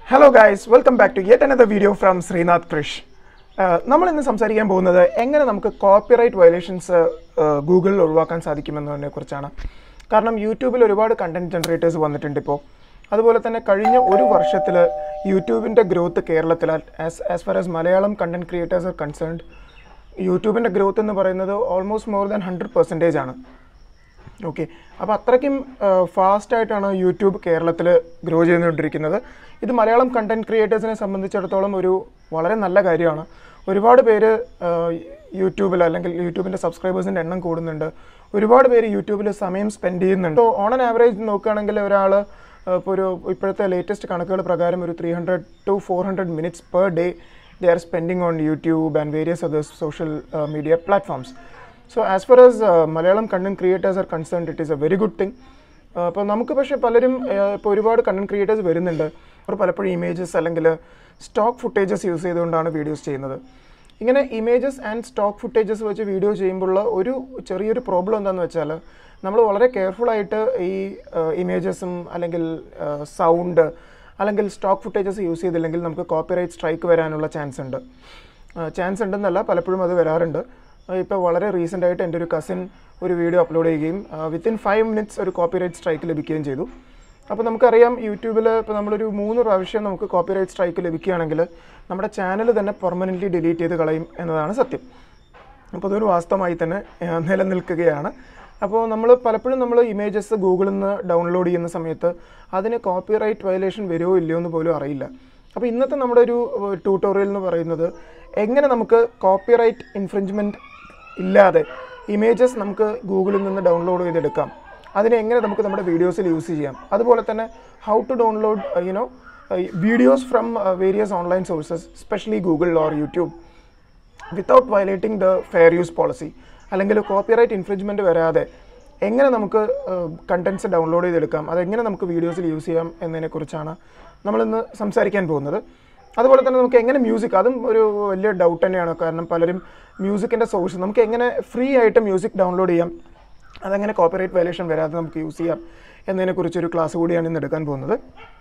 Hello guys welcome back to yet another video from Sreenath Krish നമ്മൾ ഇന്ന് സംസാരിക്കാൻ പോകുന്നത് എങ്ങനെ നമുക്ക് കോപ്പിറൈറ്റ് വയലേഷൻസ് ഗൂഗിളിൽ ഒഴിവാക്കാൻ സാധിക്കുമെന്നതിനെ കുറിച്ചാണ് കാരണം യൂട്യൂബിൽ ഒരുപാട് കണ്ടന്റ് ജനറേറ്റേഴ്സ് വന്നിട്ടുണ്ട് ഇപ്പോൾ അതുപോലെ തന്നെ കഴിഞ്ഞ ഒരു വർഷത്തിൽ യൂട്യൂബിൻ്റെ ഗ്രോത്ത് കേരളത്തിൽ as as far as Malayalam content creators are concerned യൂട്യൂബിൻ്റെ ഗ്രോത്ത് എന്ന് പറയുന്നത് almost more than hundred percentage ആണ് ഓക്കെ അപ്പോൾ അത്രയ്ക്കും ഫാസ്റ്റ് ആയിട്ടാണ് യൂട്യൂബ് കേരളത്തിൽ ഗ്രോ ചെയ്തുകൊണ്ടിരിക്കുന്നത് ഇത് മലയാളം കണ്ടന്റ് ക്രിയേറ്റേഴ്സിനെ സംബന്ധിച്ചിടത്തോളം ഒരു വളരെ നല്ല കാര്യമാണ് ഒരുപാട് പേര് യൂട്യൂബിൽ അല്ലെങ്കിൽ യൂട്യൂബിൻ്റെ സബ്സ്ക്രൈബേഴ്സിൻ്റെ എണ്ണം കൂടുന്നുണ്ട് ഒരുപാട് പേര് യൂട്യൂബിൽ സമയം സ്പെൻഡ് ചെയ്യുന്നുണ്ട് അപ്പോൾ ഓൺ ആൻ ആവറേജ് നോക്കുകയാണെങ്കിൽ ഒരാൾ ഇപ്പോൾ ഒരു ഇപ്പോഴത്തെ ലേറ്റസ്റ്റ് കണക്കുകൾ പ്രകാരം ഒരു three hundred to four hundred minutes per day they are spending on YouTube and various others social media platforms so as far as Malayalam content creators are concerned it is a very good thing അപ്പോൾ നമുക്ക് പക്ഷേ പലരും ഇപ്പോൾ ഒരുപാട് content creators വരുന്നുണ്ട് അവർ പലപ്പോഴും images അല്ലെങ്കിൽ stock footages use ചെയ്തുകൊണ്ടാണ് വീഡിയോസ് ചെയ്യുന്നത് ഇങ്ങനെ ഇമേജസ് ആൻഡ് സ്റ്റോക്ക് ഫുട്ടേജസ് വെച്ച് വീഡിയോ ചെയ്യുമ്പോഴുള്ള ഒരു ചെറിയൊരു പ്രോബ്ലം എന്താണെന്ന് വെച്ചാൽ നമ്മൾ വളരെ കെയർഫുൾ ആയിട്ട് ഈ ഇമേജസും അല്ലെങ്കിൽ സൗണ്ട് അല്ലെങ്കിൽ സ്റ്റോക്ക് ഫുട്ടേജസ് യൂസ് ചെയ്തില്ലെങ്കിൽ നമുക്ക് കോപ്പിറൈറ്റ് സ്ട്രൈക്ക് വരാനുള്ള ചാൻസ് ഉണ്ട് ചാൻസ് ഉണ്ടെന്നല്ല പലപ്പോഴും അത് വരാറുണ്ട് ഇപ്പോൾ വളരെ റീസെൻ്റ് ആയിട്ട് എൻ്റെ ഒരു കസിൻ ഒരു വീഡിയോ അപ്ലോഡ് ചെയ്യുകയും വിത്തിൻ ഫൈവ് മിനിറ്റ്സ് ഒരു കോപ്പിറൈറ്റ് സ്ട്രൈക്ക് ലഭിക്കുകയും ചെയ്തു അപ്പോൾ നമുക്കറിയാം യൂട്യൂബിൽ ഇപ്പോൾ നമ്മളൊരു മൂന്ന് പ്രാവശ്യം നമുക്ക് കോപ്പിറൈറ്റ് സ്ട്രൈക്ക് ലഭിക്കുകയാണെങ്കിൽ നമ്മുടെ ചാനൽ തന്നെ പെർമനൻ്റ്ലി ഡിലീറ്റ് ചെയ്ത് കളയും എന്നതാണ് സത്യം അപ്പോൾ അതൊരു വാസ്തവമായി തന്നെ നിലനിൽക്കുകയാണ് അപ്പോൾ നമ്മൾ പലപ്പോഴും നമ്മൾ ഇമേജസ് ഗൂഗിളിൽ നിന്ന് ഡൗൺലോഡ് ചെയ്യുന്ന സമയത്ത് അതിന് കോപ്പിറൈറ്റ് വയലേഷൻ വരുമോ ഇല്ലയോ എന്ന് പോലും അറിയില്ല അപ്പോൾ ഇന്നത്തെ നമ്മുടെ ഒരു ട്യൂട്ടോറിയൽ എന്ന് പറയുന്നത് എങ്ങനെ നമുക്ക് കോപ്പിറൈറ്റ് ഇൻഫ്രിഞ്ച്മെൻറ്റ് ഇല്ലാതെ ഇമേജസ് നമുക്ക് ഗൂഗിളിൽ നിന്ന് ഡൗൺലോഡ് ചെയ്തെടുക്കാം അതിനെ എങ്ങനെ നമുക്ക് നമ്മുടെ വീഡിയോസിൽ യൂസ് ചെയ്യാം അതുപോലെ തന്നെ how to download you know videos from various online sources specially Google or YouTube without violating the fair use policy അല്ലെങ്കിൽ കോപ്പിറൈറ്റ് ഇൻഫ്രിഞ്ച്മെൻറ്റ് വരാതെ എങ്ങനെ നമുക്ക് കണ്ടൻസ് ഡൗൺലോഡ് ചെയ്തെടുക്കാം അതെങ്ങനെ നമുക്ക് വീഡിയോസിൽ യൂസ് ചെയ്യാം എന്നതിനെക്കുറിച്ചാണ് നമ്മളിന്ന് സംസാരിക്കാൻ പോകുന്നത് അതുപോലെ തന്നെ നമുക്ക് എങ്ങനെ മ്യൂസിക് അതും ഒരു വലിയ ഡൗട്ട് തന്നെയാണ് കാരണം പലരും മ്യൂസിക്കിൻ്റെ സോഴ്സ് നമുക്ക് എങ്ങനെ ഫ്രീ ആയിട്ട് മ്യൂസിക് ഡൗൺലോഡ് ചെയ്യാം അതെങ്ങനെ കോപ്പിറൈറ്റ് വയലേഷൻ വരാതെ നമുക്ക് യൂസ് ചെയ്യാം എന്നതിനെക്കുറിച്ചൊരു ക്ലാസ് കൂടിയാണ് ഇന്ന് എടുക്കാൻ പോകുന്നത്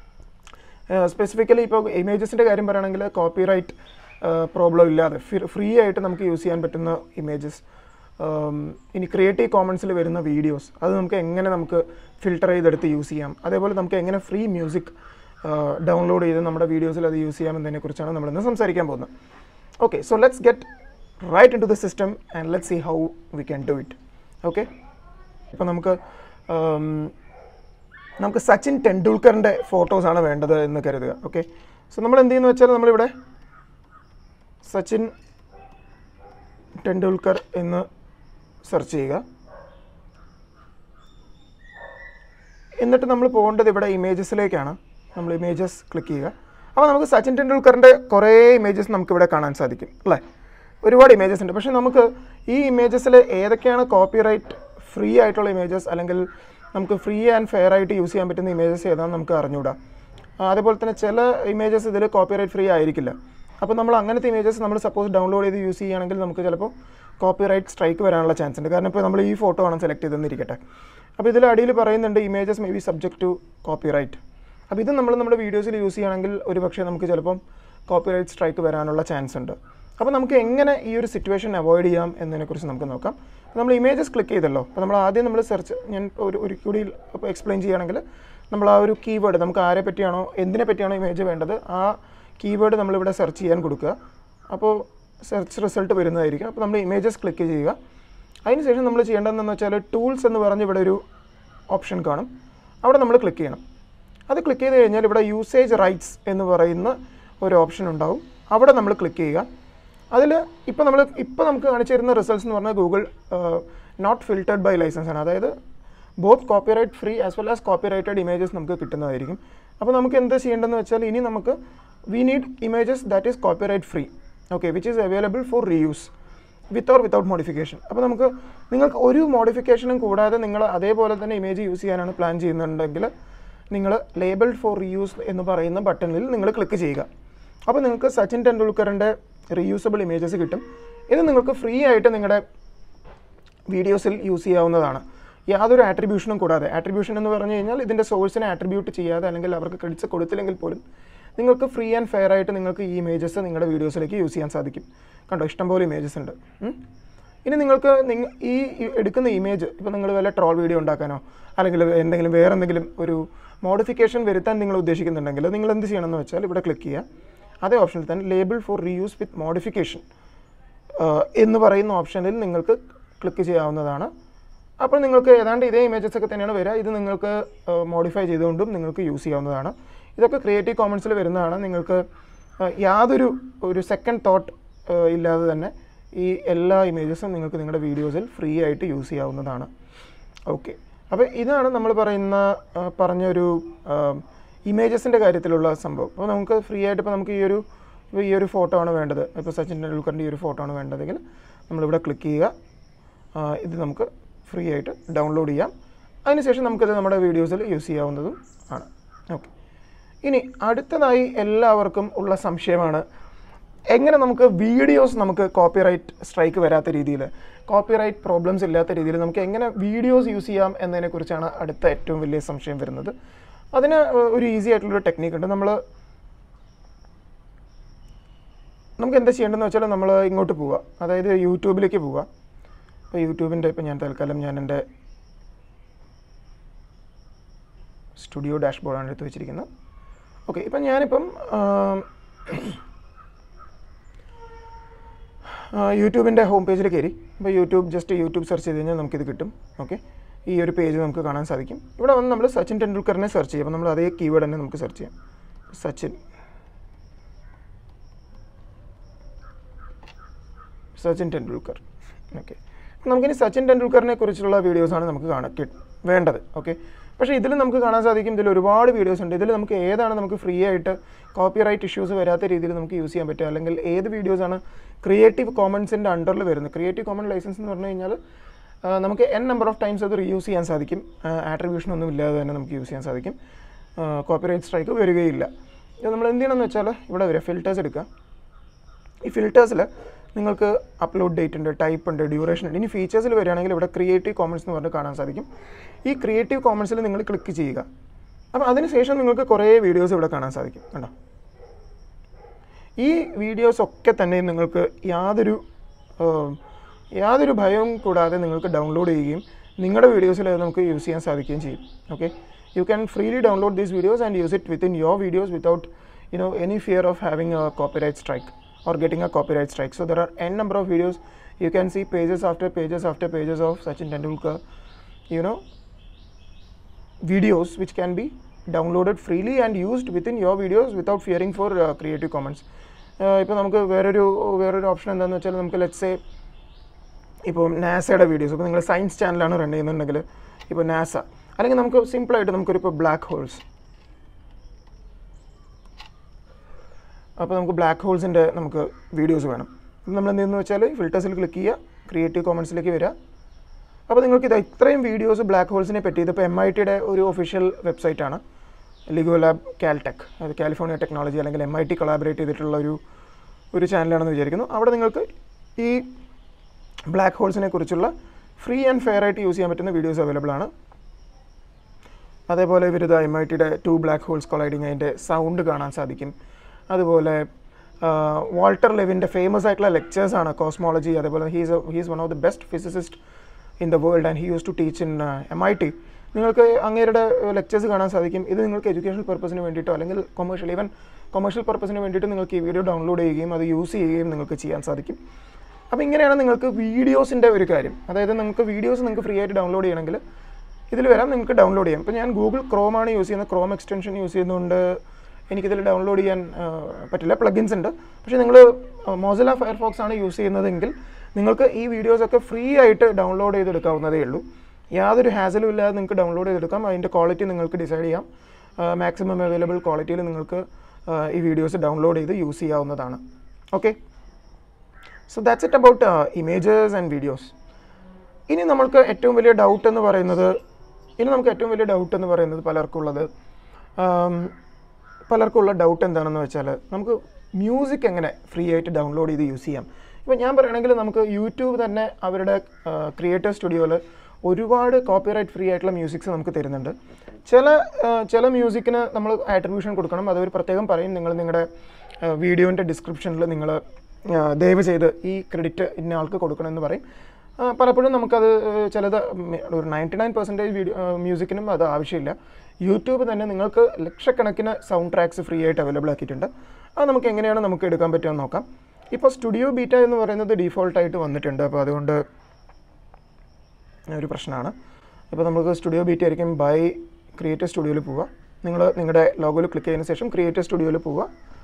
സ്പെസിഫിക്കലി ഇപ്പോൾ ഇമേജസിൻ്റെ കാര്യം പറയുകയാണെങ്കിൽ കോപ്പിറൈറ്റ് പ്രോബ്ലം ഇല്ലാതെ ഫ്രീ ആയിട്ട് നമുക്ക് യൂസ് ചെയ്യാൻ പറ്റുന്ന ഇമേജസ് ഇനി ക്രിയേറ്റീവ് കോമൺസിൽ വരുന്ന വീഡിയോസ് അത് നമുക്ക് എങ്ങനെ നമുക്ക് ഫിൽട്ടർ ചെയ്തെടുത്ത് യൂസ് ചെയ്യാം അതേപോലെ നമുക്ക് എങ്ങനെ ഫ്രീ മ്യൂസിക് ഡൗൺലോഡ് ചെയ്ത് നമ്മുടെ വീഡിയോസിൽ അത് യൂസ് ചെയ്യാം എന്നതിനെക്കുറിച്ചാണ് നമ്മളിന്ന് സംസാരിക്കാൻ പോകുന്നത് okay so let's get right into the system and let see how we can do it okay ഇപ്പോൾ നമുക്ക് നമുക്ക് സച്ചിൻ ടെണ്ടുൽക്കറിൻ്റെ ഫോട്ടോസാണ് വേണ്ടത് എന്ന് കരുതുക ഓക്കെ സോ നമ്മൾ എന്ത് ചെയ്യുന്നു വെച്ചാൽ നമ്മളിവിടെ സച്ചിൻ ടെണ്ടുൽക്കർ എന്ന് സെർച്ച് ചെയ്യുക എന്നിട്ട് നമ്മൾ പോകേണ്ടത് ഇവിടെ ഇമേജസിലേക്കാണ് നമ്മൾ ഇമേജസ് ക്ലിക്ക് ചെയ്യുക അപ്പോൾ നമുക്ക് സച്ചിൻ ടെണ്ടുൽക്കറിൻ്റെ കുറേ ഇമേജസ് നമുക്കിവിടെ കാണാൻ സാധിക്കും അല്ലേ ഒരുപാട് ഇമേജസ് ഉണ്ട് പക്ഷേ നമുക്ക് ഈ ഇമേജസിൽ ഏതൊക്കെയാണ് കോപ്പിറൈറ്റ് ഫ്രീ ആയിട്ടുള്ള ഇമേജസ് അല്ലെങ്കിൽ നമുക്ക് ഫ്രീ ആൻഡ് ഫെയർ ആയിട്ട് യൂസ് ചെയ്യാൻ പറ്റുന്ന ഇമേജസ് ഏതാണെന്ന് നമുക്ക് അറിഞ്ഞൂടാ അതേപോലെ തന്നെ ചില ഇമേജസ് ഇതിൽ കോപ്പിറൈറ്റ് ഫ്രീ ആയിരിക്കില്ല അപ്പോൾ നമ്മൾ അങ്ങനത്തെ ഇമേജസ് നമ്മൾ സപ്പോസ് ഡൗൺലോഡ് ചെയ്ത് യൂസ് ചെയ്യുകയാണെങ്കിൽ നമുക്ക് ചിലപ്പോൾ കോപ്പിറൈറ്റ് സ്ട്രൈക്ക് വരാനുള്ള ചാൻസ് ഉണ്ട് കാരണം ഇപ്പോൾ നമ്മൾ ഈ ഫോട്ടോ ആണ് സെലക്ട് ചെയ്തെന്നിരിക്കട്ടെ അപ്പോൾ ഇതിൽ അടിയിൽ പറയുന്നുണ്ട് images may be subject to copyright അപ്പോൾ ഇത് നമ്മൾ നമ്മുടെ വീഡിയോസിൽ യൂസ് ചെയ്യുകയാണെങ്കിൽ ഒരു പക്ഷേ നമുക്ക് ചിലപ്പം കോപ്പിറൈറ്റ് സ്ട്രൈക്ക് വരാനുള്ള ചാൻസ് ഉണ്ട് അപ്പോൾ നമുക്ക് എങ്ങനെ ഈ ഒരു സിറ്റുവേഷൻ അവോയ്ഡ് ചെയ്യാം എന്നതിനെക്കുറിച്ച് നമുക്ക് നോക്കാം നമ്മൾ ഇമേജസ് ക്ലിക്ക് ചെയ്തല്ലോ അപ്പോൾ നമ്മൾ ആദ്യം നമ്മൾ സെർച്ച് ഞാൻ ഒരു ഒരു കൂടി എക്സ്പ്ലെയിൻ ചെയ്യുകയാണെങ്കിൽ നമ്മൾ ആ ഒരു കീവേഡ് നമുക്ക് ആരെ പറ്റിയാണോ എന്തിനെ പറ്റിയാണോ ഇമേജ് വേണ്ടത് ആ കീവേഡ് നമ്മളിവിടെ സെർച്ച് ചെയ്യാൻ കൊടുക്കുക അപ്പോൾ സെർച്ച് റിസൾട്ട് വരുന്നതായിരിക്കും അപ്പോൾ നമ്മൾ ഇമേജസ് ക്ലിക്ക് ചെയ്യുക അതിനുശേഷം നമ്മൾ ചെയ്യേണ്ടതെന്ന് വെച്ചാൽ ടൂൾസ് എന്ന് പറഞ്ഞ് ഇവിടെ ഒരു ഓപ്ഷൻ കാണും അവിടെ നമ്മൾ ക്ലിക്ക് ചെയ്യണം അത് ക്ലിക്ക് ചെയ്ത് കഴിഞ്ഞാൽ ഇവിടെ യൂസേജ് റൈറ്റ്സ് എന്ന് പറയുന്ന ഒരു ഓപ്ഷൻ ഉണ്ടാവും അവിടെ നമ്മൾ ക്ലിക്ക് ചെയ്യുക അതിൽ ഇപ്പോൾ നമ്മൾ ഇപ്പോൾ നമുക്ക് കാണിച്ചു തരുന്ന റിസൾട്ട്സ് എന്ന് പറഞ്ഞാൽ Google not filtered by license ആണ് അതായത് both copyright free as well as copyrighted images നമുക്ക് കിട്ടുന്നതായിരിക്കും അപ്പോൾ നമുക്ക് എന്ത് ചെയ്യേണ്ടതെന്ന് വെച്ചാൽ ഇനി നമുക്ക് we need images that is copyright free okay which is available for reuse with or without modification അപ്പോൾ നമുക്ക് നിങ്ങൾക്ക് ഒരു മോഡിഫിക്കേഷനും കൂടാതെ നിങ്ങൾ അതേപോലെ തന്നെ ഇമേജ് യൂസ് ചെയ്യാനാണ് പ്ലാൻ ചെയ്യുന്നുണ്ടെങ്കിൽ നിങ്ങൾ ലേബിൾ ഫോർ റീയൂസ് എന്ന് പറയുന്ന ബട്ടണിൽ നിങ്ങൾ ക്ലിക്ക് ചെയ്യുക അപ്പോൾ നിങ്ങൾക്ക് സച്ചിൻ ടെണ്ടുൽക്കറിൻ്റെ റീയൂസബിൾ ഇമേജസ് കിട്ടും ഇത് നിങ്ങൾക്ക് ഫ്രീ ആയിട്ട് നിങ്ങളുടെ വീഡിയോസിൽ യൂസ് ചെയ്യാവുന്നതാണ് യാതൊരു ആട്രിബ്യൂഷനും കൂടാതെ ആട്രിബ്യൂഷൻ എന്ന് പറഞ്ഞു കഴിഞ്ഞാൽ ഇതിൻ്റെ സോഴ്സിനെ ആട്രിബ്യൂട്ട് ചെയ്യാതെ അല്ലെങ്കിൽ അവർക്ക് ക്രെഡിറ്റ്സ് കൊടുത്തില്ലെങ്കിൽ പോലും നിങ്ങൾക്ക് ഫ്രീ ആൻഡ് ഫെയർ ആയിട്ട് നിങ്ങൾക്ക് ഈ ഇമേജസ് നിങ്ങളുടെ വീഡിയോസിലേക്ക് യൂസ് ചെയ്യാൻ സാധിക്കും കണ്ടോ ഇഷ്ടംപോലെ ഇമേജസ് ഉണ്ട് ഉം. ഇനി നിങ്ങൾക്ക് നിങ്ങ ഈ ഈ എടുക്കുന്ന ഇമേജ് ഇപ്പോൾ നിങ്ങൾ വല്ല ട്രോൾ വീഡിയോ ഉണ്ടാക്കാനോ അല്ലെങ്കിൽ എന്തെങ്കിലും വേറെ എന്തെങ്കിലും ഒരു മോഡിഫിക്കേഷൻ വരുത്താൻ നിങ്ങൾ ഉദ്ദേശിക്കുന്നുണ്ടെങ്കിൽ നിങ്ങൾ എന്ത് ചെയ്യണമെന്ന് വെച്ചാൽ ഇവിടെ ക്ലിക്ക് ചെയ്യുക അതേ ഓപ്ഷനിൽ തന്നെ label for reuse with modification എന്ന് പറയുന്ന ഓപ്ഷനിൽ നിങ്ങൾക്ക് ക്ലിക്ക് ചെയ്യാവുന്നതാണ് അപ്പോൾ നിങ്ങൾക്ക് ഏതാണ്ട് ഇതേ ഇമേജസ് ഒക്കെ തന്നെയാണ് വരിക ഇത് നിങ്ങൾക്ക് മോഡിഫൈ ചെയ്തുകൊണ്ടും നിങ്ങൾക്ക് യൂസ് ചെയ്യാവുന്നതാണ് ഇതൊക്കെ ക്രിയേറ്റീവ് കോമൺസിൽ വരുന്നതാണ് നിങ്ങൾക്ക് ആ, യാതൊരു ഒരു സെക്കൻഡ് തോട്ട് ഇല്ലാതെ തന്നെ ഈ എല്ലാ ഇമേജസും നിങ്ങൾക്ക് നിങ്ങളുടെ വീഡിയോസിൽ ഫ്രീ ആയിട്ട് യൂസ് ചെയ്യാവുന്നതാണ് ഓക്കെ അപ്പോൾ ഇതാണ് നമ്മൾ പറയുന്ന ആ, പറഞ്ഞൊരു ഇമേജസിൻ്റെ കാര്യത്തിലുള്ള സംഭവം അപ്പോൾ നമുക്ക് ഫ്രീ ആയിട്ട് ഇപ്പോൾ നമുക്ക് ഈ ഒരു ഇപ്പോൾ ഈ ഒരു ഫോട്ടോ ആണ് വേണ്ടത് ഇപ്പോൾ സച്ചിൻ ടെണ്ടുൽക്കറിൻ്റെ ഈ ഒരു ഫോട്ടോ ആണ് വേണ്ടതെങ്കിൽ നമ്മളിവിടെ ക്ലിക്ക് ചെയ്യുക ആ, ഇത് നമുക്ക് ഫ്രീ ആയിട്ട് ഡൗൺലോഡ് ചെയ്യാം അതിനുശേഷം നമുക്കിത് നമ്മുടെ വീഡിയോസിൽ യൂസ് ചെയ്യാവുന്നതും ആണ് ഓക്കെ ഇനി അടുത്തതായി എല്ലാവർക്കും ഉള്ള സംശയമാണ് എങ്ങനെ നമുക്ക് വീഡിയോസ് നമുക്ക് കോപ്പിറൈറ്റ് സ്ട്രൈക്ക് വരാത്ത രീതിയിൽ കോപ്പിറൈറ്റ് പ്രോബ്ലംസ് ഇല്ലാത്ത രീതിയിൽ നമുക്ക് എങ്ങനെ വീഡിയോസ് യൂസ് ചെയ്യാം എന്നതിനെക്കുറിച്ചാണ് അടുത്ത ഏറ്റവും വലിയ സംശയം വരുന്നത് അതിന് ഒരു ഈസി ആയിട്ടുള്ളൊരു ടെക്നീക്ക് ഉണ്ട് നമ്മൾ നമുക്ക് എന്താ ചെയ്യേണ്ടതെന്ന് വെച്ചാൽ നമ്മൾ ഇങ്ങോട്ട് പോവുക അതായത് യൂട്യൂബിലേക്ക് പോവുക ഇപ്പോൾ യൂട്യൂബിൻ്റെ ഇപ്പോൾ ഞാൻ തൽക്കാലം ഞാൻ എൻ്റെ സ്റ്റുഡിയോ ഡാഷ്ബോർഡാണ് എടുത്ത് വെച്ചിരിക്കുന്നത് ഓക്കെ ഇപ്പം ഞാനിപ്പം ആം, ആ, യൂട്യൂബിൻ്റെ ഹോം പേജിൽ കയറി ഇപ്പോൾ യൂട്യൂബ് ജസ്റ്റ് യൂട്യൂബ് സെർച്ച് ചെയ്ത് കഴിഞ്ഞാൽ നമുക്കിത് കിട്ടും ഓക്കെ ഈ ഒരു പേജ് നമുക്ക് കാണാൻ സാധിക്കും ഇവിടെ വന്ന് നമ്മൾ സച്ചിൻ ടെണ്ടുൽക്കറിനെ സെർച്ച് ചെയ്യും അപ്പോൾ നമ്മൾ അതേ കീവേഡ് തന്നെ നമുക്ക് സെർച്ച് ചെയ്യാം സച്ചിൻ സച്ചിൻ ടെണ്ടുൽക്കർ ഓക്കെ നമുക്കിനി സച്ചിൻ ടെണ്ടുൽക്കറിനെ കുറിച്ചുള്ള വീഡിയോസാണ് നമുക്ക് കാണാൻ കി- വേണ്ടത് ഓക്കെ പക്ഷേ ഇതിൽ നമുക്ക് കാണാൻ സാധിക്കും ഇതിൽ ഒരുപാട് വീഡിയോസ് ഉണ്ട് ഇതിൽ നമുക്ക് ഏതാണ് നമുക്ക് ഫ്രീ ആയിട്ട് കോപ്പിറൈറ്റ് ഇഷ്യൂസ് വരാത്ത രീതിയിൽ നമുക്ക് യൂസ് ചെയ്യാൻ പറ്റുക അല്ലെങ്കിൽ ഏത് വീഡിയോസാണ് ക്രിയേറ്റീവ് കോമൺസിൻ്റെ അണ്ടറിൽ വരുന്നത് ക്രിയേറ്റീവ് കോമൺ ലൈസൻസ് എന്ന് പറഞ്ഞു കഴിഞ്ഞാൽ ആ, നമുക്ക് എൻ നമ്പർ ഓഫ് ടൈംസ് അത് റീയൂസ് ചെയ്യാൻ സാധിക്കും ആട്രിബ്യൂഷൻ ഒന്നും ഇല്ലാതെ തന്നെ നമുക്ക് യൂസ് ചെയ്യാൻ സാധിക്കും കോപ്പിറൈറ്റ് സ്ട്രൈക്ക് വരികയില്ല ഇത് നമ്മൾ എന്ത് ചെയ്യണമെന്ന് വെച്ചാൽ ഇവിടെ വരിക ഫിൽറ്റേഴ്സ് എടുക്കുക ഈ ഫിൽറ്റേഴ്സിൽ നിങ്ങൾക്ക് അപ്ലോഡ് ഡേറ്റ് ഉണ്ട് ടൈപ്പ് ഉണ്ട് ഡ്യൂറേഷൻ ഉണ്ട് ഇനി ഫീച്ചേഴ്സിൽ വരികയാണെങ്കിൽ ഇവിടെ ക്രിയേറ്റീവ് കോമൺസ് എന്ന് പറഞ്ഞ് കാണാൻ സാധിക്കും ഈ ക്രിയേറ്റീവ് കോമൺസിൽ നിങ്ങൾ ക്ലിക്ക് ചെയ്യുക അപ്പോൾ അതിനുശേഷം നിങ്ങൾക്ക് കുറേ വീഡിയോസ് ഇവിടെ കാണാൻ സാധിക്കും കണ്ടോ ഈ വീഡിയോസ് ഒക്കെ തന്നെ നിങ്ങൾക്ക് യാതൊരു ഏം, യാതൊരു ഭയവും കൂടാതെ നിങ്ങൾക്ക് ഡൗൺലോഡ് ചെയ്യുകയും നിങ്ങളുടെ വീഡിയോസിൽ അത് നമുക്ക് യൂസ് ചെയ്യാൻ സാധിക്കുകയും ചെയ്യും okay you can freely download these videos and use it within your videos without you know any fear of having a copyright strike or getting a copyright strike so there are n number of videos you can see pages after pages after pages of Sachin Tendulkar you know videos which can be downloaded freely and used within your videos without fearing for uh, creative commons ഇപ്പോൾ നമുക്ക് വേറൊരു വേറൊരു option എന്താണെന്ന് വെച്ചാൽ നമുക്ക് let's ഇപ്പോൾ നാസയുടെ videos ഇപ്പോൾ നിങ്ങൾ സയൻസ് ചാനലാണ് റൺ ചെയ്യുന്നുണ്ടെങ്കിൽ ഇപ്പോൾ നാസ അല്ലെങ്കിൽ നമുക്ക് സിമ്പിളായിട്ട് നമുക്കൊരു ഇപ്പോൾ ബ്ലാക്ക് ഹോൾസ് അപ്പോൾ നമുക്ക് ബ്ലാക്ക് ഹോൾസിൻ്റെ നമുക്ക് വീഡിയോസ് വേണം അപ്പോൾ നമ്മൾ എന്ത് ചെയ്യുന്നു വെച്ചാൽ ഫിൽറ്റേഴ്സിൽ ക്ലിക്ക് ചെയ്യുക ക്രിയേറ്റീവ് കോമൺസിലേക്ക് വരിക അപ്പോൾ നിങ്ങൾക്ക് ഇത് ഇത്രയും വീഡിയോസ് ബ്ലാക്ക് ഹോൾസിനെ പറ്റി ഇതിപ്പോൾ എം ഐ ടിയുടെ ഒരു ഒഫീഷ്യൽ വെബ്സൈറ്റാണ് ലിഗോ ലാബ് കാൽടെക് അത് കാലിഫോർണിയ ടെക്നോളജി അല്ലെങ്കിൽ എം ഐ ടി കൊളാബറേറ്റ് ചെയ്തിട്ടുള്ള ഒരു ഒരു ചാനലാണെന്ന് വിചാരിക്കുന്നു അവിടെ നിങ്ങൾക്ക് ഈ ബ്ലാക്ക് ഹോൾസിനെ കുറിച്ചുള്ള ഫ്രീ ആൻഡ് ഫെയർ ആയിട്ട് യൂസ് ചെയ്യാൻ പറ്റുന്ന വീഡിയോസ് അവൈലബിൾ ആണ് അതേപോലെ ഇവരിത് എം ഐ ടിയുടെ ടു ബ്ലാക്ക് ഹോൾസ് കൊളൈഡിങ് അതിൻ്റെ സൗണ്ട് കാണാൻ സാധിക്കും അതുപോലെ വാൾട്ടർ ലെവിൻ്റെ ഫേമസ് ആയിട്ടുള്ള ലെക്ചേഴ്സാണ് കോസ്മോളജി അതേപോലെ he's he's one of the best physicist in the world and he used to teach in M I T നിങ്ങൾക്ക് അങ്ങേരുടെ ലെക്ചേഴ്സ് കാണാൻ സാധിക്കും ഇത് നിങ്ങൾക്ക് എഡ്യൂക്കേഷണൽ പർപ്പസിന് വേണ്ടിയിട്ടോ അല്ലെങ്കിൽ കൊമേഴ്ഷ്യൽ ഈവൻ കൊമേഴ്ഷ്യൽ പർപ്പസിന് വേണ്ടിയിട്ട് നിങ്ങൾക്ക് ഈ വീഡിയോ ഡൗൺലോഡ് ചെയ്യുകയും അത് യൂസ് ചെയ്യുകയും നിങ്ങൾക്ക് ചെയ്യാൻ സാധിക്കും അപ്പോൾ ഇങ്ങനെയാണ് നിങ്ങൾക്ക് വീഡിയോസിൻ്റെ ഒരു കാര്യം അതായത് നിങ്ങൾക്ക് വീഡിയോസ് നിങ്ങൾക്ക് ഫ്രീ ആയിട്ട് ഡൗൺലോഡ് ചെയ്യണമെങ്കിൽ ഇതിൽ വരാം നിങ്ങൾക്ക് ഡൗൺലോഡ് ചെയ്യാം ഇപ്പോൾ ഞാൻ ഗൂഗിൾ ക്രോമാണ് യൂസ് ചെയ്യുന്നത് ക്രോം എക്സ്റ്റൻഷൻ യൂസ് ചെയ്യുന്നതുകൊണ്ട് എനിക്കിതിൽ ഡൗൺലോഡ് ചെയ്യാൻ ആ, പറ്റില്ല പ്ലഗിൻസ് ഉണ്ട് പക്ഷേ നിങ്ങൾ മോസില ഫയർഫോക്സ് ആണ് യൂസ് ചെയ്യുന്നതെങ്കിൽ നിങ്ങൾക്ക് ഈ വീഡിയോസൊക്കെ ഫ്രീ ആയിട്ട് ഡൗൺലോഡ് ചെയ്തെടുക്കാവുന്നതേ ഉള്ളൂ യാതൊരു ഹാസലും ഇല്ലാതെ നിങ്ങൾക്ക് ഡൗൺലോഡ് ചെയ്തെടുക്കാം അതിൻ്റെ ക്വാളിറ്റി നിങ്ങൾക്ക് ഡിസൈഡ് ചെയ്യാം മാക്സിമം അവൈലബിൾ ക്വാളിറ്റിയിൽ നിങ്ങൾക്ക് ആ, ഈ വീഡിയോസ് ഡൗൺലോഡ് ചെയ്ത് യൂസ് ചെയ്യാവുന്നതാണ് okay so that's it about images and videos ഇനി നമ്മൾക്ക് ഏറ്റവും വലിയ ഡൗട്ട് എന്ന് പറയുന്നത് ഇനി നമുക്ക് ഏറ്റവും വലിയ ഡൗട്ട് എന്ന് പറയുന്നത് പലർക്കുള്ളത് ആം, പലർക്കുള്ള ഡൗട്ട് എന്താണെന്ന് വെച്ചാൽ നമുക്ക് മ്യൂസിക് എങ്ങനെ ഫ്രീ ആയിട്ട് ഡൗൺലോഡ് ചെയ്ത് യൂസ് ചെയ്യാം ഇപ്പോൾ ഞാൻ പറയുകയാണെങ്കിൽ നമുക്ക് യൂട്യൂബ് തന്നെ അവരുടെ ക്രിയേറ്റർ സ്റ്റുഡിയോയിൽ ഒരുപാട് കോപ്പിറൈറ്റ് ഫ്രീ ആയിട്ടുള്ള മ്യൂസിക്സ് നമുക്ക് തരുന്നുണ്ട് ചില ആ, ചില മ്യൂസിക്കിന് നമ്മൾ ആട്രിബ്യൂഷൻ കൊടുക്കണം അതൊരു പ്രത്യേകം പറയും നിങ്ങൾ നിങ്ങളുടെ വീഡിയോൻ്റെ ഡിസ്ക്രിപ്ഷനിൽ നിങ്ങൾ ദയവ് ചെയ്ത് ഈ ക്രെഡിറ്റ് ഇന്ന ആൾക്ക് കൊടുക്കണമെന്ന് പറയും ആ, പലപ്പോഴും നമുക്കത് ആ, ചിലത് മെ- ഒരു നയൻറ്റി നയൻ പെർസെൻറ്റേജ് വീഡിയോ മ്യൂസിക്കിനും അത് ആവശ്യമില്ല യൂട്യൂബ് തന്നെ നിങ്ങൾക്ക് ലക്ഷക്കണക്കിന് സൗണ്ട് ട്രാക്സ് ഫ്രീ ആയിട്ട് അവൈലബിൾ ആക്കിയിട്ടുണ്ട് അത് നമുക്ക് എങ്ങനെയാണ് നമുക്ക് എടുക്കാൻ പറ്റുമെന്ന് നോക്കാം ഇപ്പോൾ സ്റ്റുഡിയോ ബീറ്റ എന്ന് പറയുന്നത് ഡീഫോൾട്ടായിട്ട് വന്നിട്ടുണ്ട് അപ്പോൾ അതുകൊണ്ട് ഒരു പ്രശ്നമാണ് ഇപ്പോൾ നമുക്ക് സ്റ്റുഡിയോ ബീറ്റ് ആയിരിക്കും ബൈ ക്രിയേറ്റർ സ്റ്റുഡിയോയിൽ പോവുക നിങ്ങൾ നിങ്ങളുടെ ലോഗോയിൽ ക്ലിക്ക് ചെയ്തതിന് ശേഷം ക്രിയേറ്റർ സ്റ്റുഡിയോയിൽ പോവുക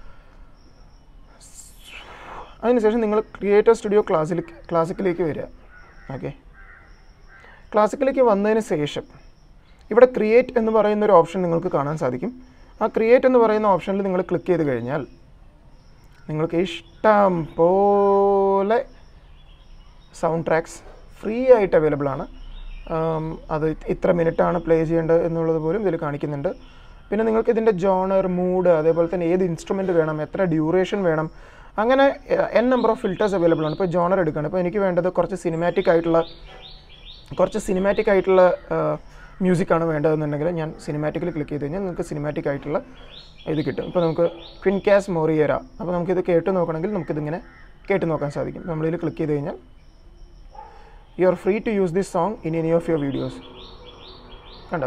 അതിനുശേഷം നിങ്ങൾ ക്രിയേറ്റർ സ്റ്റുഡിയോ ക്ലാസ്സിൽ ക്ലാസിക്കിലേക്ക് വരിക ഓക്കെ ക്ലാസിക്കിലേക്ക് വന്നതിന് ശേഷം ഇവിടെ ക്രിയേറ്റ് എന്ന് പറയുന്ന ഒരു ഓപ്ഷൻ നിങ്ങൾക്ക് കാണാൻ സാധിക്കും ആ ക്രിയേറ്റ് എന്ന് പറയുന്ന ഓപ്ഷനിൽ നിങ്ങൾ ക്ലിക്ക് ചെയ്ത് കഴിഞ്ഞാൽ നിങ്ങൾക്ക് ഇഷ്ടം പോലെ സൗണ്ട് ട്രാക്സ് ഫ്രീ ആയിട്ട് അവൈലബിൾ ആണ് ആം, അത് ഇത്ര മിനിറ്റാണ് പ്ലേ ചെയ്യേണ്ടത് എന്നുള്ളത് പോലും ഇതിൽ കാണിക്കുന്നുണ്ട് പിന്നെ നിങ്ങൾക്ക് ഇതിൻ്റെ ജോണർ മൂഡ് അതേപോലെ തന്നെ ഏത് ഇൻസ്ട്രുമെൻറ്റ് വേണം എത്ര ഡ്യൂറേഷൻ വേണം അങ്ങനെ n number of filters available ആണ് ഇപ്പോൾ ജോണർ എടുക്കുകയാണ് ഇപ്പോൾ എനിക്ക് വേണ്ടത് കുറച്ച് സിനിമാറ്റിക് ആയിട്ടുള്ള കുറച്ച് സിനിമാറ്റിക് ആയിട്ടുള്ള മ്യൂസിക്കാണ് വേണ്ടതെന്നുണ്ടെങ്കിൽ ഞാൻ സിനിമാറ്റിക്കിൽ ക്ലിക്ക് ചെയ്ത് കഴിഞ്ഞാൽ നിങ്ങൾക്ക് സിനിമാറ്റിക് ആയിട്ടുള്ള ഇത് കിട്ടും ഇപ്പോൾ നമുക്ക് ക്വിൻകാസ് മോറിയറ അപ്പോൾ നമുക്കിത് കേട്ട് നോക്കണമെങ്കിൽ നമുക്കിതിങ്ങനെ കേട്ട് നോക്കാൻ സാധിക്കും നമ്മളിതിൽ ക്ലിക്ക് ചെയ്ത് കഴിഞ്ഞാൽ you are free to use this song in any of your videos കണ്ടോ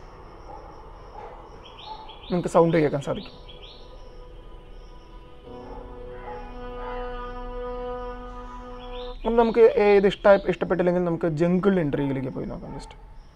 നിങ്ങൾക്ക് സൗണ്ട് കേൾക്കാൻ സാധിക്കും അപ്പം നമുക്ക് ഏത് ഇഷ്ട ഇഷ്ടപ്പെട്ടില്ലെങ്കിൽ നമുക്ക് ജംഗിൾ ഇൻട്രീയിലേക്ക് പോയി നോക്കാം ജസ്റ്റ്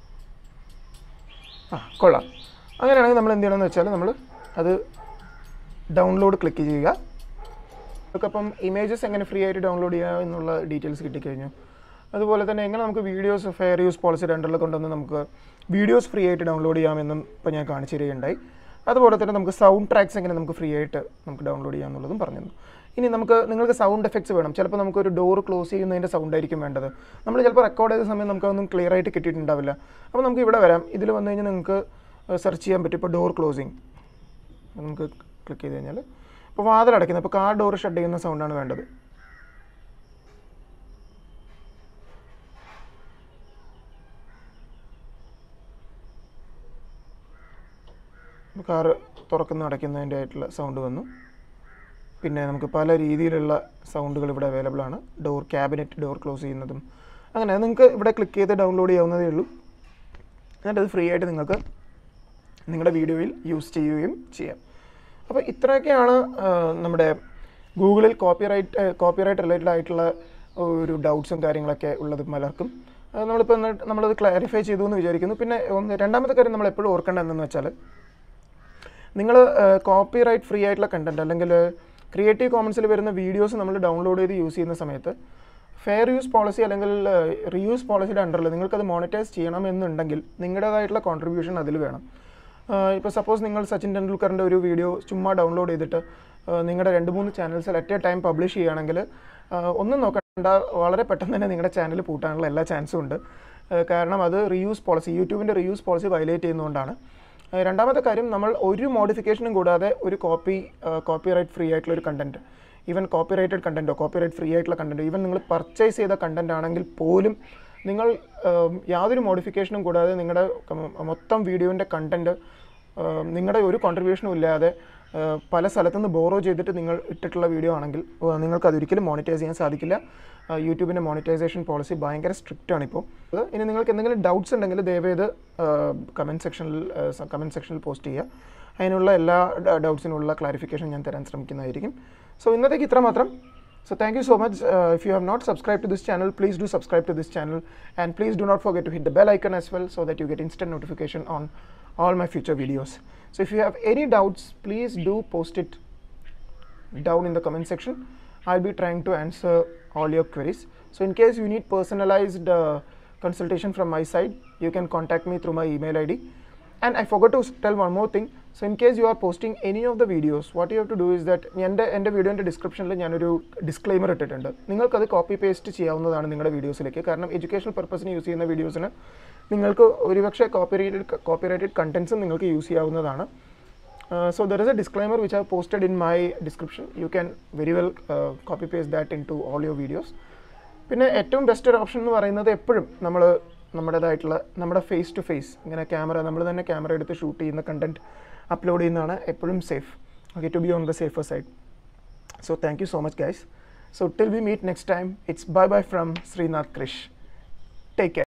ആ കൊള്ളാം അങ്ങനെയാണെങ്കിൽ നമ്മൾ എന്ത് ചെയ്യണമെന്ന് വെച്ചാൽ നമ്മൾ അത് ഡൗൺലോഡ് ക്ലിക്ക് ചെയ്യുക നമുക്കപ്പം ഇമേജസ് എങ്ങനെ ഫ്രീ ആയിട്ട് ഡൗൺലോഡ് ചെയ്യുക എന്നുള്ള ഡീറ്റെയിൽസ് കിട്ടിക്കഴിഞ്ഞു അതുപോലെ തന്നെ എങ്ങനെ നമുക്ക് വീഡിയോസ് ഫെയർ യൂസ് പോളിസി രണ്ടറിൽ കൊണ്ടുവന്ന് നമുക്ക് വീഡിയോസ് ഫ്രീ ആയിട്ട് ഡൗൺലോഡ് ചെയ്യാമെന്നും ഇപ്പോൾ ഞാൻ കാണിച്ചു തരികയുണ്ടായി അതുപോലെ തന്നെ നമുക്ക് സൗണ്ട് ട്രാക്സ് എങ്ങനെ നമുക്ക് ഫ്രീ ആയിട്ട് നമുക്ക് ഡൗൺലോഡ് ചെയ്യാമെന്നുള്ളതും പറഞ്ഞു തന്നു ഇനി നമുക്ക് നിങ്ങൾക്ക് സൗണ്ട് എഫക്ട്സ് വേണം ചിലപ്പോൾ നമുക്കൊരു ഡോർ ക്ലോസ് ചെയ്യുന്നതിൻ്റെ സൗണ്ട് ആയിരിക്കും വേണ്ടത് നമ്മൾ ചിലപ്പോൾ റെക്കോർഡ് ചെയ്ത സമയം നമുക്കതൊന്നും ക്ലിയർ ആയിട്ട് കിട്ടിയിട്ടുണ്ടാവില്ല അപ്പോൾ നമുക്ക് ഇവിടെ വരാം ഇതിൽ വന്നു കഴിഞ്ഞാൽ നിങ്ങൾക്ക് സെർച്ച് ചെയ്യാൻ പറ്റും ഇപ്പോൾ ഡോർ ക്ലോസിങ് നമുക്ക് ക്ലിക്ക് ചെയ്ത് കഴിഞ്ഞാൽ ഇപ്പോൾ വാതിൽ അടയ്ക്കുന്നത് ഇപ്പോൾ കാർ ഡോർ ഷട്ട് ചെയ്യുന്ന സൗണ്ടാണ് വേണ്ടത് കാറ് തുറക്കുന്ന അടയ്ക്കുന്നതിൻ്റെ ആയിട്ടുള്ള സൗണ്ട് വന്നു പിന്നെ നമുക്ക് പല രീതിയിലുള്ള സൗണ്ടുകൾ ഇവിടെ അവൈലബിൾ ആണ് ഡോർ ക്യാബിനറ്റ് ഡോർ ക്ലോസ് ചെയ്യുന്നതും അങ്ങനെ നിങ്ങൾക്ക് ഇവിടെ ക്ലിക്ക് ചെയ്ത് ഡൗൺലോഡ് ചെയ്യാവുന്നതേ ഉള്ളൂ എന്നിട്ട് അത് ഫ്രീ ആയിട്ട് നിങ്ങൾക്ക് നിങ്ങളുടെ വീഡിയോയിൽ യൂസ് ചെയ്യുകയും ചെയ്യാം അപ്പോൾ ഇത്രയൊക്കെയാണ് ആ, നമ്മുടെ ഗൂഗിളിൽ കോപ്പിറൈറ്റ് കോപ്പിറൈറ്റ് റിലേറ്റഡ് ആയിട്ടുള്ള ഒരു ഡൗട്ട്സും കാര്യങ്ങളൊക്കെ ഉള്ളത് പലർക്കും അത് നമ്മളിപ്പോൾ എന്നിട്ട് നമ്മളത് ക്ലാരിഫൈ ചെയ്തു എന്ന് വിചാരിക്കുന്നു പിന്നെ ഒന്ന് രണ്ടാമത്തെ കാര്യം നമ്മൾ എപ്പോഴും ഓർക്കേണ്ടത് എന്തെന്ന് വെച്ചാൽ നിങ്ങൾ കോപ്പി റൈറ്റ് ഫ്രീ ആയിട്ടുള്ള കണ്ടൻറ്റ് അല്ലെങ്കിൽ ക്രിയേറ്റീവ് കോമൺസിൽ വരുന്ന വീഡിയോസ് നമ്മൾ ഡൗൺലോഡ് ചെയ്ത് യൂസ് ചെയ്യുന്ന സമയത്ത് ഫെയർ യൂസ് പോളിസി അല്ലെങ്കിൽ റീയൂസ് പോളിസിയുടെ അണ്ടറിൽ നിങ്ങൾക്കത് മോണിറ്റൈസ് ചെയ്യണം എന്നുണ്ടെങ്കിൽ നിങ്ങളുടേതായിട്ടുള്ള കോൺട്രിബ്യൂഷൻ അതിൽ വേണം ഇപ്പോൾ സപ്പോസ് നിങ്ങൾ സച്ചിൻ ടെണ്ടുൽക്കറിൻ്റെ ഒരു വീഡിയോ ചുമ്മാ ഡൗൺലോഡ് ചെയ്തിട്ട് നിങ്ങളുടെ രണ്ട് മൂന്ന് ചാനൽസിൽ അറ്റ് എ ടൈം പബ്ലിഷ് ചെയ്യുകയാണെങ്കിൽ ഒന്നും നോക്കണ്ട വളരെ പെട്ടെന്ന് തന്നെ നിങ്ങളുടെ ചാനൽ പൂട്ടാനുള്ള എല്ലാ ചാൻസും ഉണ്ട് ആ, കാരണം അത് റീയൂസ് പോളിസി യൂട്യൂബിൻ്റെ റീയൂസ് പോളിസി വയലേറ്റ് ചെയ്യുന്നതുകൊണ്ടാണ് ആ, രണ്ടാമത്തെ കാര്യം നമ്മൾ ഒരു മോഡിഫിക്കേഷനും കൂടാതെ ഒരു കോപ്പി കോപ്പി റൈറ്റ് ഫ്രീ ആയിട്ടുള്ള ഒരു കണ്ടൻറ്റ് ഈവൻ കോപ്പി റൈറ്റഡ് കണ്ടൻറ്റോ കോപ്പി റൈറ്റ് ഫ്രീ ആയിട്ടുള്ള കണ്ടൻറ്റോ ഈവൻ നിങ്ങൾ പർച്ചേസ് ചെയ്ത കണ്ടൻറ്റ് ആണെങ്കിൽ പോലും നിങ്ങൾ ആം, യാതൊരു മോഡിഫിക്കേഷനും കൂടാതെ നിങ്ങളുടെ കം- മൊത്തം വീഡിയോൻ്റെ കണ്ടൻറ്റ് നിങ്ങളുടെ ഒരു കോൺട്രിബ്യൂഷനും ഇല്ലാതെ ആ, പല സ്ഥലത്തുനിന്ന് ബോറോ ചെയ്തിട്ട് നിങ്ങൾ ഇട്ടിട്ടുള്ള വീഡിയോ ആണെങ്കിൽ ആ, നിങ്ങൾക്ക് അതൊരിക്കലും മോണിറ്റൈസ് ചെയ്യാൻ സാധിക്കില്ല ആ, യൂട്യൂബിൻ്റെ മോണിറ്റൈസേഷൻ പോളിസി ഭയങ്കര സ്ട്രിക്റ്റ് ആണ് ഇപ്പോൾ അത് ഇനി നിങ്ങൾക്ക് എന്തെങ്കിലും ഡൗട്ട്സ് ഉണ്ടെങ്കിൽ ദയവേത് കമൻറ്റ് സെക്ഷനിൽ കമൻറ്റ് സെക്ഷനിൽ പോസ്റ്റ് ചെയ്യുക അതിനുള്ള എല്ലാ ഡൗട്ട്സിനുള്ള ക്ലാരിഫിക്കേഷൻ ഞാൻ തരാൻ ശ്രമിക്കുന്നതായിരിക്കും സോ ഇന്നത്തേക്ക് ഇത്ര മാത്രം So thank you so much. Uh, if you have not subscribed to this channel, please do subscribe to this channel and please do not forget to hit the bell icon as well so that you get instant notification on all my future videos. So if you have any doubts, please do post it down in the comment section. I'll be trying to answer all your queries. So in case you need personalized uh, consultation from my side, you can contact me through my email ID. And I forgot to s- tell one more thing. So in case you are posting any of the videos, what you have to do is that എൻ്റെ എൻ്റെ വീഡിയോൻ്റെ ഡിസ്ക്രിപ്ഷനിൽ ഞാനൊരു disclaimer ഇട്ടിട്ടുണ്ട് നിങ്ങൾക്കത് copy paste ചെയ്യാവുന്നതാണ് നിങ്ങളുടെ വീഡിയോസിലേക്ക് കാരണം എഡ്യൂക്കേഷണൽ പർപ്പസിന് യൂസ് ചെയ്യുന്ന വീഡിയോസിന് നിങ്ങൾക്ക് ഒരുപക്ഷെ കോപ്പിറൈറ്റഡ് കോപ്പിറൈറ്റഡ് കണ്ടൻസും നിങ്ങൾക്ക് യൂസ് ചെയ്യാവുന്നതാണ് so there is a disclaimer which I have posted in my description. You can very well uh, copy paste that into all your videos. പിന്നെ ഏറ്റവും ബെസ്റ്റ് ഒരു ഓപ്ഷൻ എന്ന് പറയുന്നത് എപ്പോഴും നമ്മൾ നമ്മുടേതായിട്ടുള്ള നമ്മുടെ ഫേസ് ടു ഫേസ് ഇങ്ങനെ ക്യാമറ നമ്മൾ തന്നെ ക്യാമറ എടുത്ത് ഷൂട്ട് ചെയ്യുന്ന കണ്ടന്റ് അപ്ലോഡ് ചെയ്യുന്നതാണ് എപ്പോഴും safe okay to be on the safer side So thank you so much, guys. So till we meet next time, it's bye bye from Srinath Krish. Take care.